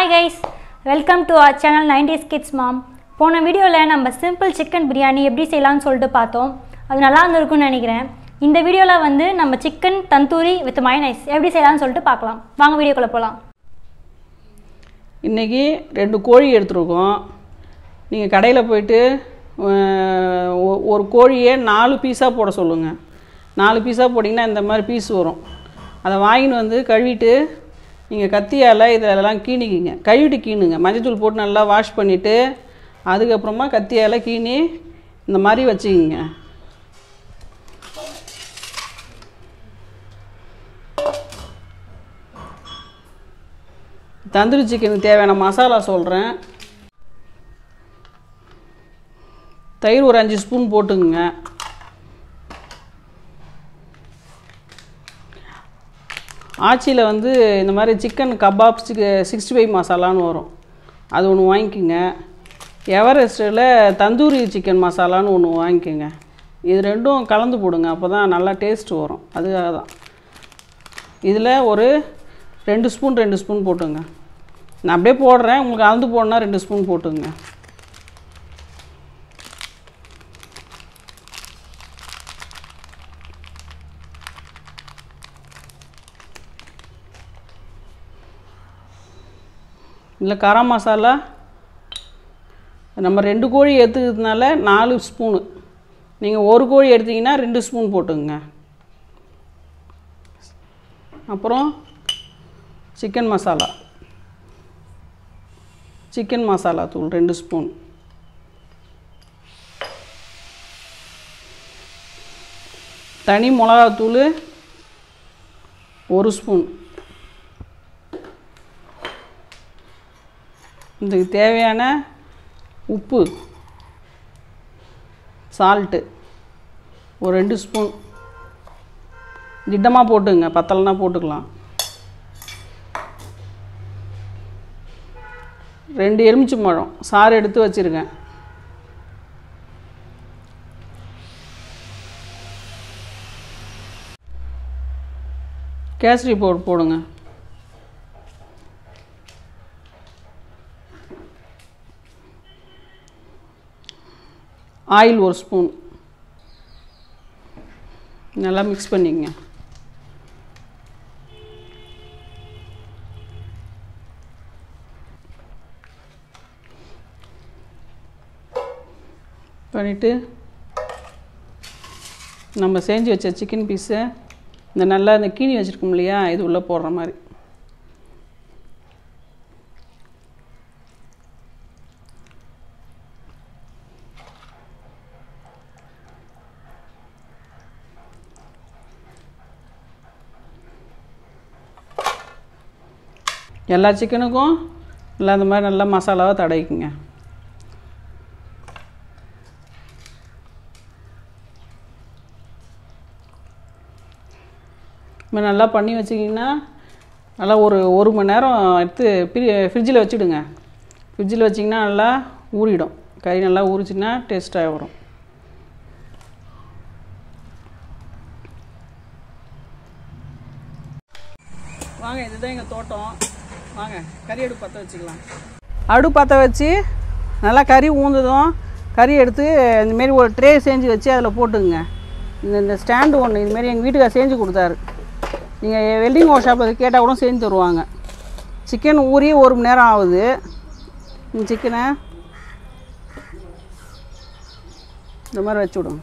hi guys welcome to our channel nineties kids mom போன வீடியோவில் நம்ம சிம்பிள் சிக்கன் பிரியாணி எப்படி செய்யலாம்னு சொல்லிட்டு பார்த்தோம் அது நல்லா இருந்திருக்கும்னு நினைக்கிறேன் இந்த வீடியோவில் வந்து நம்ம சிக்கன் தந்தூரி வித் மைனைஸ் எப்படி செய்யலாம்னு சொல்லிட்டு பார்க்கலாம் வாங்க வீடியோக்குள்ளே போகலாம் இன்றைக்கி ரெண்டு கோழி எடுத்துருக்கோம் நீங்கள் கடையில் போயிட்டு அஹ், ஒ- ஒரு கோழியை நாலு பீஸாக போட சொல்லுங்கள் நாலு பீஸாக போட்டிங்கன்னா இந்த மாதிரி பீஸ் வரும் அதை வாங்கின்னு வந்து கழுவிட்டு நீங்கள் கத்தியால் இதெல்லாம் கீணிக்கிங்க கழுவிட்டு கீணுங்க மஞ்சத்தூள் போட்டு நல்லா வாஷ் பண்ணிவிட்டு அதுக்கப்புறமா கத்தியால் கீணி இந்த மாதிரி வச்சுக்கிங்க தந்தூரி சிக்கனுக்கு தேவையான மசாலா சொல்கிறேன் தயிர் ஒரு அஞ்சு ஸ்பூன் போட்டுக்குங்க ஆச்சியில் வந்து இந்த மாதிரி சிக்கன் கபாப் சிக்ஸ்டி ஃபைவ் மசாலான்னு வரும் அது ஒன்று வாங்கிக்கோங்க எவரெஸ்ட்டில் தந்தூரி சிக்கன் மசாலான்னு ஒன்று வாங்கிக்கோங்க இது ரெண்டும் கலந்து போடுங்க அப்போ தான் நல்லா டேஸ்ட் வரும் அதுக்காக தான் இதில் ஒரு ரெண்டு ஸ்பூன் ரெண்டு ஸ்பூன் போட்டுங்க நான் அப்படியே போடுறேன் உங்களுக்கு கலந்து போடணுன்னா ரெண்டு ஸ்பூன் போட்டுங்க இல்லை கரம் மசாலா நம்ம ரெண்டு கோழி எடுத்துக்கிறதுனால நாலு ஸ்பூனு நீங்கள் ஒரு கோழி எடுத்தீங்கன்னா ரெண்டு ஸ்பூன் போட்டுங்க அப்புறம் சிக்கன் மசாலா சிக்கன் மசாலா தூள் ரெண்டு ஸ்பூன் தனி மிளகாத்தூள் ஒரு ஸ்பூன் இதுக்கு தேவையான உப்பு சால்ட்டு ஒரு ரெண்டு ஸ்பூன் திட்டமாக போட்டுங்க பத்தலைனா போட்டுக்கலாம் ரெண்டு எலுமிச்சை பழம் சாறு எடுத்து வச்சுருக்கேன் கேசரி பவுடர் போடுங்க ஆயில் ஒரு ஸ்பூன் நல்லா மிக்ஸ் பண்ணிக்கங்க பண்ணிவிட்டு நம்ம செஞ்சு வச்ச சிக்கன் பீஸை இந்த நல்லா இந்த கீனி வச்சுருக்கோம் இல்லையா இது உள்ளே போடுற மாதிரி எல்லா சிக்கனுக்கும் நல்லா இந்த மாதிரி நல்லா மசாலாவை தடவிக்குங்க இப்போ நல்லா பண்ணி வச்சிங்கன்னா நல்லா ஒரு ஒரு மணி நேரம் எடுத்து பிரி ஃப்ரிட்ஜில் வச்சுடுங்க ஃப்ரிட்ஜில் வச்சிங்கன்னா நல்லா ஊறிடும் கறி நல்லா ஊறிச்சுன்னா டேஸ்ட்டாக வரும் வாங்க இதுதான் எங்கள் தோட்டம் வாங்க கறி அடுப்பு பற்ற வச்சுக்கலாம் அடுப்பு பற்ற வச்சு நல்லா கறி ஊந்ததும் கறி எடுத்து இந்தமாரி ஒரு ட்ரே செஞ்சு வச்சு அதில் போட்டுங்க இந்த இந்த ஸ்டாண்டு ஒன்று இதுமாரி எங்கள் வீட்டுக்கார் செஞ்சு கொடுத்தாரு நீங்கள் வெல்டிங் ஒர்க் ஷாப்பில் கேட்டால் கூட செஞ்சு தருவாங்க சிக்கன் ஊறி ஒரு மணி நேரம் ஆகுது இந்த சிக்கனை இந்த மாதிரி வச்சு விடுங்க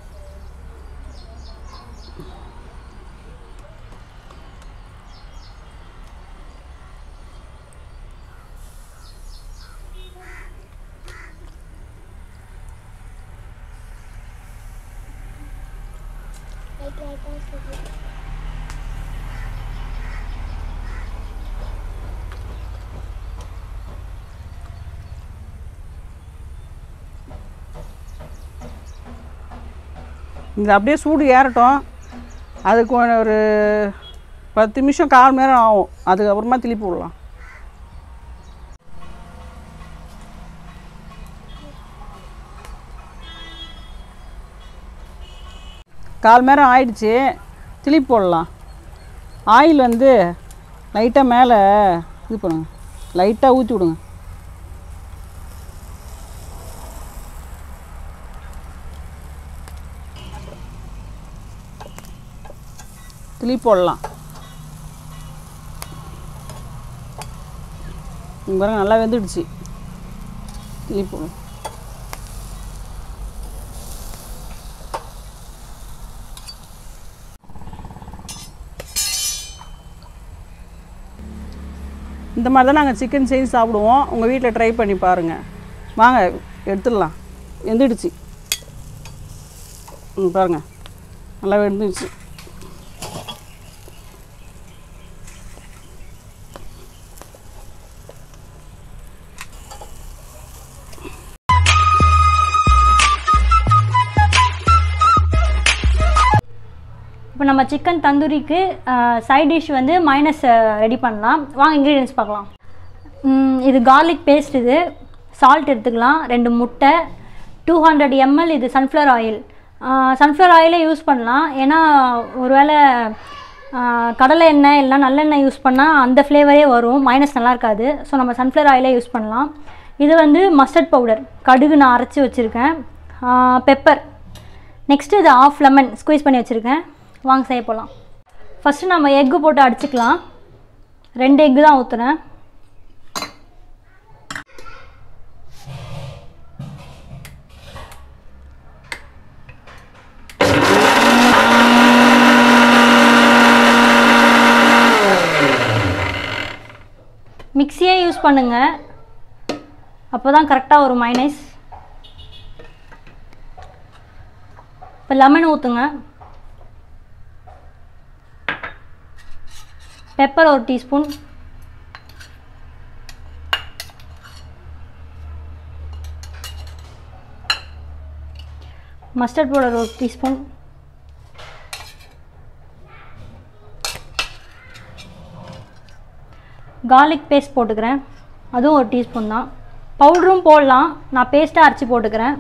இது அப்படியே சூடு ஏறட்டும் அதுக்கு ஒரு பத்து நிமிஷம் கால் மணி நேரம் ஆகும் அதுக்கப்புறமா திருப்பி விடலாம் கால் மணி நேரம் ஆயிடுச்சு திருப்பி போடலாம் ஆயில் வந்து லைட்டாக மேலே இது பண்ணுங்க லைட்டாக ஊற்றி விடுங்க திளி போடலாம் இங்க பாருங்க நல்லா வெந்துடுச்சு திளி போடலாம் இந்த மாதிரி தான் நாங்கள் சிக்கன் செஞ்சு சாப்பிடுவோம் உங்கள் வீட்டில் ட்ரை பண்ணி பாருங்கள் வாங்க எடுத்துடலாம் வெந்துடுச்சு ம் பாருங்கள் நல்லா வெந்துடுச்சு இப்போ நம்ம சிக்கன் தந்தூரிக்கு சைட் டிஷ் வந்து மைனஸ் ரெடி பண்ணலாம் வாங்க இன்க்ரீடியன்ஸ் பார்க்கலாம் ம், இது கார்லிக் பேஸ்ட் இது சால்ட் எடுத்துக்கலாம் ரெண்டு முட்டை டூ ஹண்ட்ரட் எம்எல் இது சன்ஃப்ளவர் ஆயில் சன்ஃப்ளவர் ஆயிலே யூஸ் பண்ணலாம் ஏன்னா ஒருவேளை ஆ, கடலை எண்ணெய் இல்லைனா நல்லெண்ணெய் யூஸ் பண்ணால் அந்த ஃப்ளேவரே வரும் மைனஸ் நல்லா இருக்காது ஸோ நம்ம சன்ஃப்ளவர் ஆயிலே யூஸ் பண்ணலாம் இது வந்து மஸ்டர்ட் பவுடர் கடுகு நான் அரைச்சி வச்சுருக்கேன் பெப்பர் நெக்ஸ்ட்டு இது ஆஃப் லெமன் ஸ்குவீஸ் பண்ணி வச்சுருக்கேன் வாங்க செய்ய போகலாம் ஃபஸ்ட்டு நம்ம எக்கு போட்டு அடிச்சுக்கலாம் ரெண்டு எக்கு தான் ஊற்றுறேன் மிக்சியே யூஸ் பண்ணுங்கள் அப்போ தான் கரெக்டாக ஒரு மைனஸ் இப்போ லெமன் ஊற்றுங்க பெப்பர் ஒரு டீஸ்பூன் மஸ்டர்ட் பவுடர் ஒரு டீஸ்பூன் கார்லிக் பேஸ்ட் போட்டுக்கிறேன் அதுவும் ஒரு டீஸ்பூன் தான் பவுடரும் போடலாம் நான் பேஸ்ட்டாக அரைச்சி போட்டுக்கிறேன்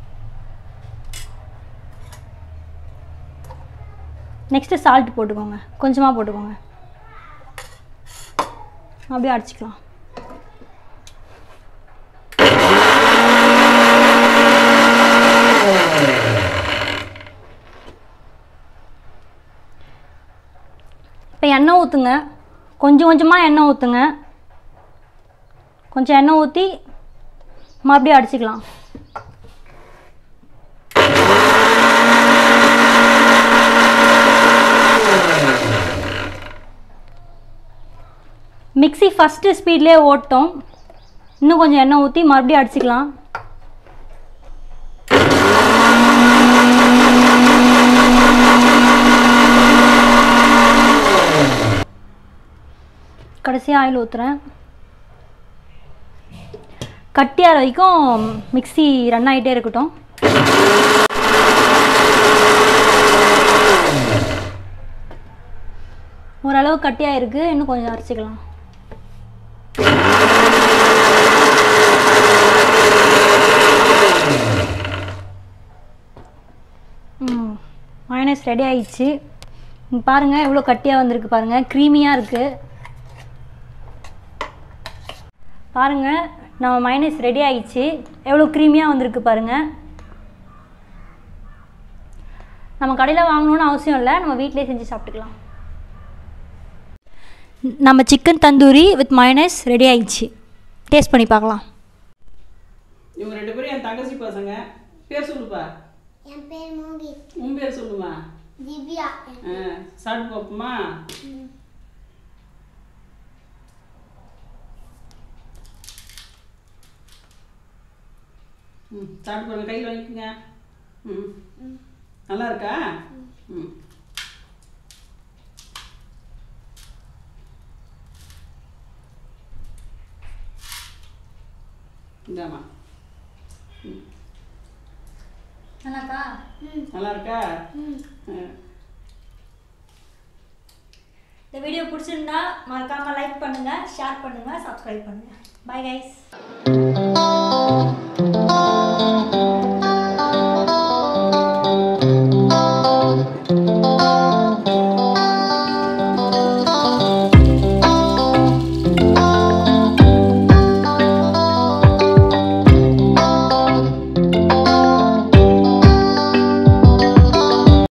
நெக்ஸ்ட்டு சால்ட் போட்டுக்கோங்க கொஞ்சமாக போட்டுக்கோங்க அப்படியே அடிச்சுக்கலாம் இப்போ எண்ணெய் ஊற்றுங்க கொஞ்சம் கொஞ்சமாக எண்ணெய் ஊற்றுங்க கொஞ்சம் எண்ணெய் ஊற்றி மறுபடியும் அடிச்சுக்கலாம் மிக்ஸி ஃபஸ்ட்டு ஸ்பீட்லேயே ஓட்டோம் இன்னும் கொஞ்சம் எண்ணெய் ஊற்றி மறுபடியும் அடிச்சுக்கலாம் கடைசியாக ஆயில் ஊற்றுறேன் கட்டியார வரைக்கும் மிக்ஸி ரன் ஆகிட்டே இருக்கட்டும் ஓரளவு கட்டியாக இருக்குது இன்னும் கொஞ்சம் அரைச்சிக்கலாம் ம் மயனஸ் ரெடி ஆயிடுச்சு இங்க பாருங்கள் எவ்வளோ கட்டியாக வந்திருக்கு பாருங்கள் க்ரீமியாக இருக்குது பாருங்கள் நம்ம மைனஸ் ரெடி ஆயிடுச்சு எவ்வளோ க்ரீமியாக வந்திருக்கு பாருங்கள் நம்ம கடையில் வாங்கணும்னு அவசியம் இல்லை நம்ம வீட்டிலே செஞ்சு சாப்பிட்டுக்கலாம் நம்ம chicken tandoori with mayonnaise ready ஆயிடுச்சு டேஸ்ட் பண்ணி பார்க்கலாம் இவங்க ரெண்டு பேரும் என் தங்கச்சி பசங்க பேர் சொல்லுப்பா என் பேர் மோகித் உன் பேர் சொல்லுமா திவ்யா ஆ சாப்பிட்டு பார்ப்போமா ம் சாப்பிட்டு பாருங்க கையில் வாங்கிக்கோங்க ம் நல்லா இருக்கா ம் இந்தாம்மா நல்லாக்கா நல்லா இருக்கா ஆ இந்த வீடியோ பிடிச்சிருந்தா மறக்காமல் லைக் பண்ணுங்கள் ஷேர் பண்ணுங்கள் சப்ஸ்கிரைப் பண்ணுங்கள் பை கைஸ்